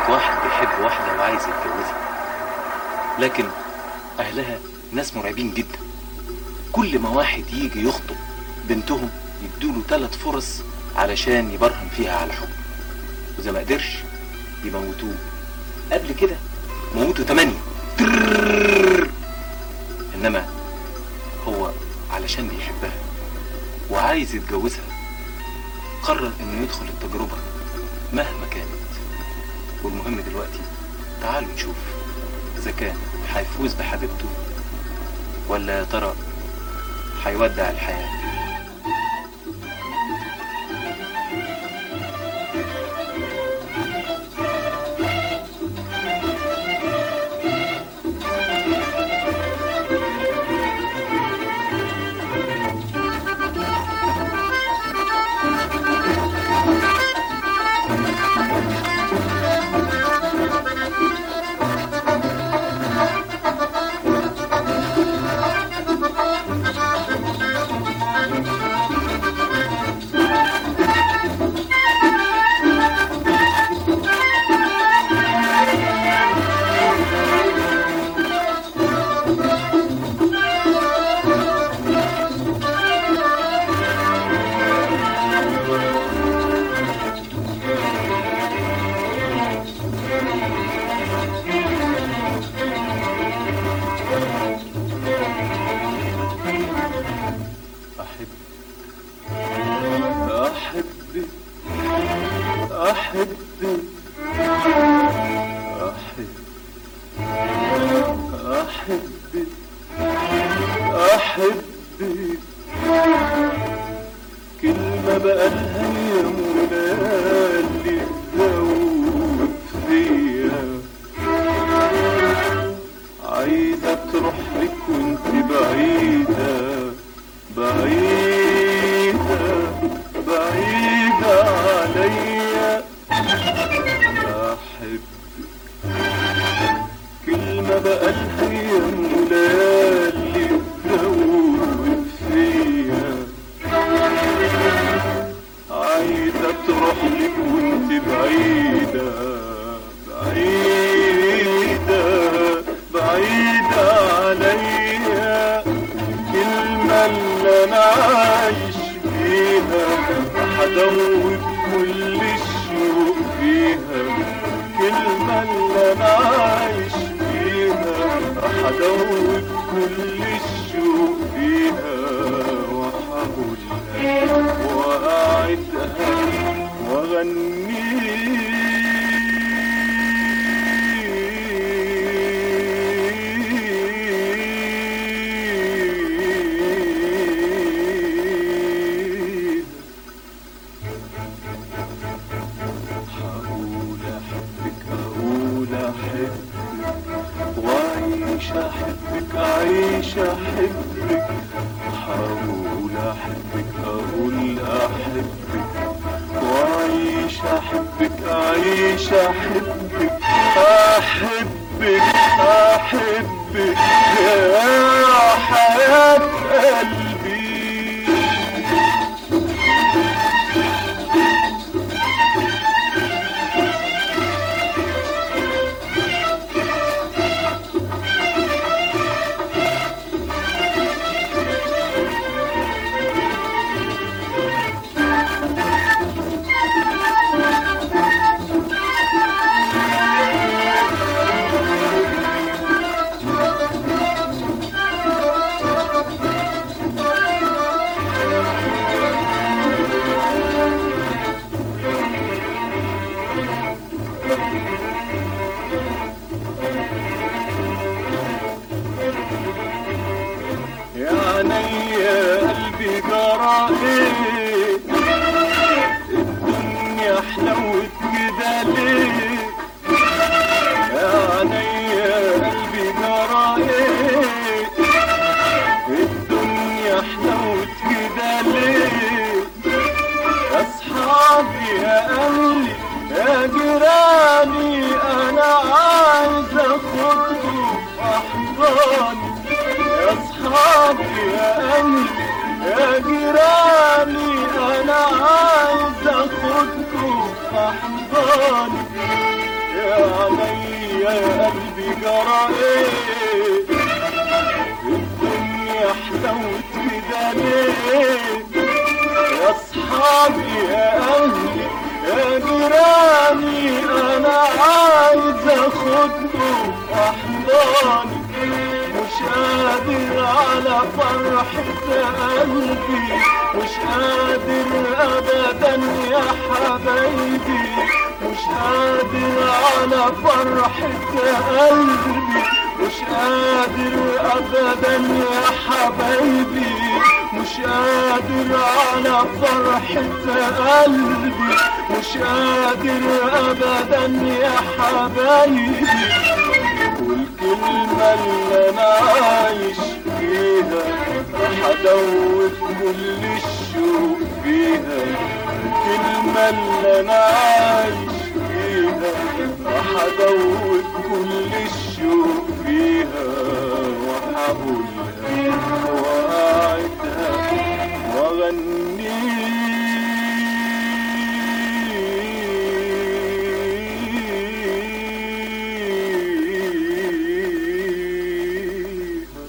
واحد بيحب واحدة وعايز يتجوزها لكن أهلها ناس مرعبين جدا كل ما واحد يجي يخطب بنتهم يدوله ثلاث فرص علشان يبرهن فيها على حب وإذا ما قدرش يموتوه قبل كده موتوا تمانية ترررر. إنما هو علشان بيحبها وعايز يتجوزها قرر إنه يدخل التجربة مهما كانت والمهم دلوقتي تعالوا نشوف إذا كان هيفوز بحبيبته ولا يا ترى هيودع الحياة أحب أحب أحب أحب أحب أحب كلمة بقالها يا منى اللي تدوب فيا عايزة تروح لك وانت بعيدة بعيدة بعيدة عليا أحب كلمة بقالها يا مولا اللي تدوب فيا عايزة تروح لك وانت بعيدة بعيدة بعيدة عليا كلمة اللي أنا عايش فيها هدوب كل الشوق فيها كلمة اللي أنا عايش فيها هدوب كل الشوق فيها وهقولها وأعدها وأغنيها هقول احبك اقول احبك واعيش احبك اعيش احبك هقول احبك اقول احبك واعيش احبك اعيش احبك احبك احبك يا حياة قلبي يا عيني يا قلبي جرى ايه الدنيا حلوت كده ليه يا عيني يا قلبي جرى ايه الدنيا حلوت كده ليه يا اصحابي يا اهلي يا جيراني انا عايز اخدكم في احضاني يا اصحابي يا اهلي يا جيراني انا عايز اخدكم في احضاني يا عيني يا قلبي جرى ايه الدنيا حلوت كده ليه يا اصحابي يا اهلي يا جيراني انا عايز اخدكم احضاني مش قادر على فرحة قلبي مش قادر ابدا يا حبايبي مش قادر على فرحة قلبي مش قادر ابدا يا حبايبي مش قادر على فرحة قلبي مش قادر ابدا يا حبايبي والكلمة اللي انا عايش فيها حدوت كل الشوق فيها الكلمة اللي انا عايش فيها حدوت كل الشوق فيها وحقولها وأعدها وأغنيها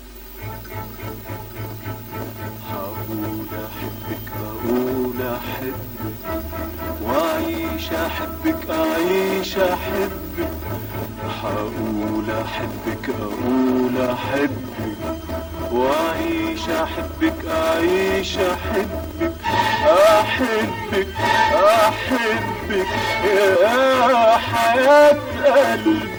هقول احبك هقول احبك واعيش احبك اعيش احبك هقول احبك اقول احبك واعيش احبك اعيش احبك احبك احبك يا حياة قلبي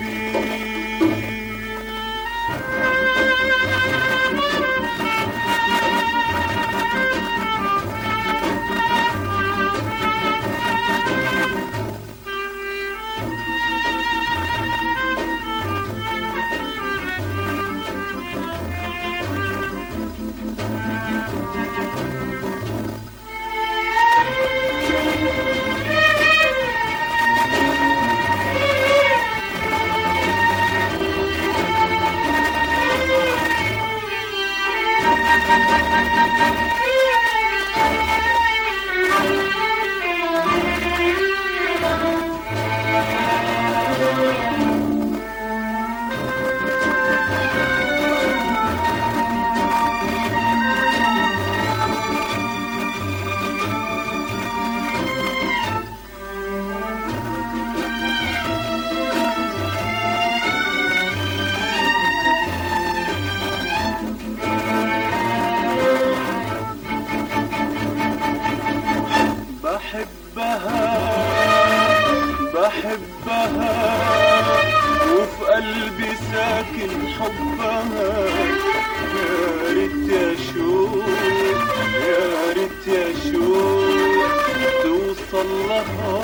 بحبها بحبها وفي قلبي ساكن حبها يا ريت يا شوق يا ريت يا شوق توصل لها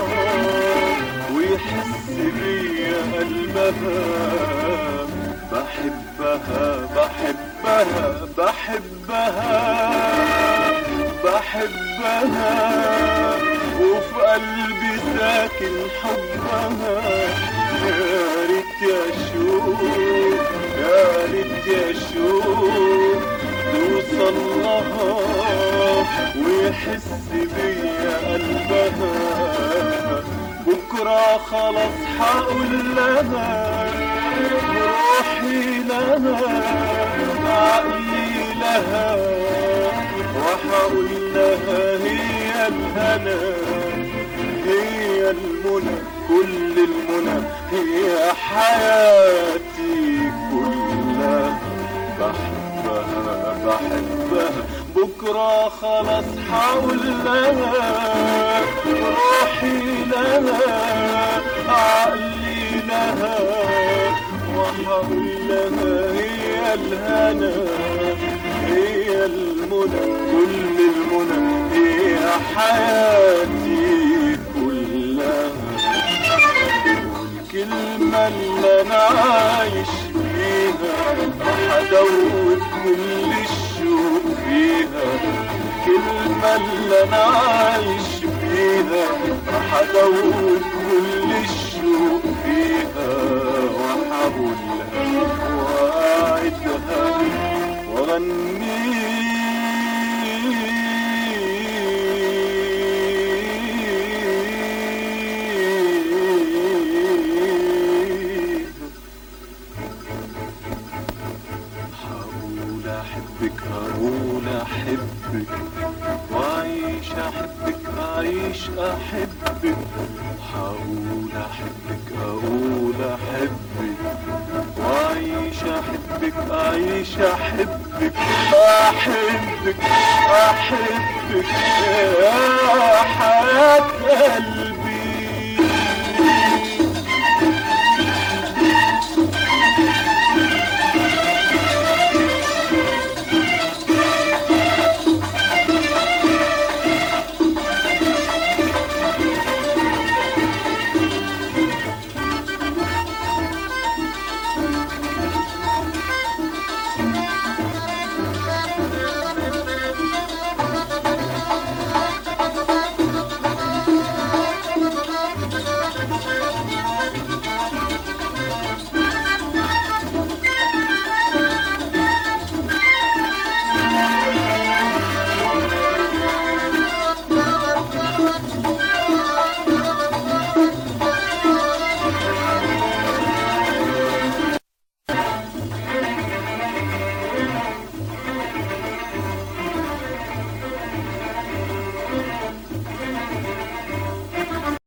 ويحس بيا قلبها بحبها بحبها بحبها بحبها وفي قلبي ساكن حبها يا ريت يا شوق يا ريت يا شوق توصل لها ويحس بيا قلبها بكرة خلاص حقول لها روحي لها عقلي لها وحقول لها هي الهنا هي المنى كل المنى هي حياتي كلها بحبها بحبها بكرة خلاص حقول لها روحي لها عقلي لها وحقول لها هي الهنا هي المنى كل المنى هي حياتي كلها والكلمة اللي أنا عايش فيها حدوت كل الشوق فيها الكلمة اللي أنا عايش فيها حدوت كل الشوق فيها وحقولها وأعدها احبك اقول احبك واعيش احبك اعيش احبك هقول احبك اقول احبك واعيش احبك اعيش احبك احبك احبك يا حياة قلبي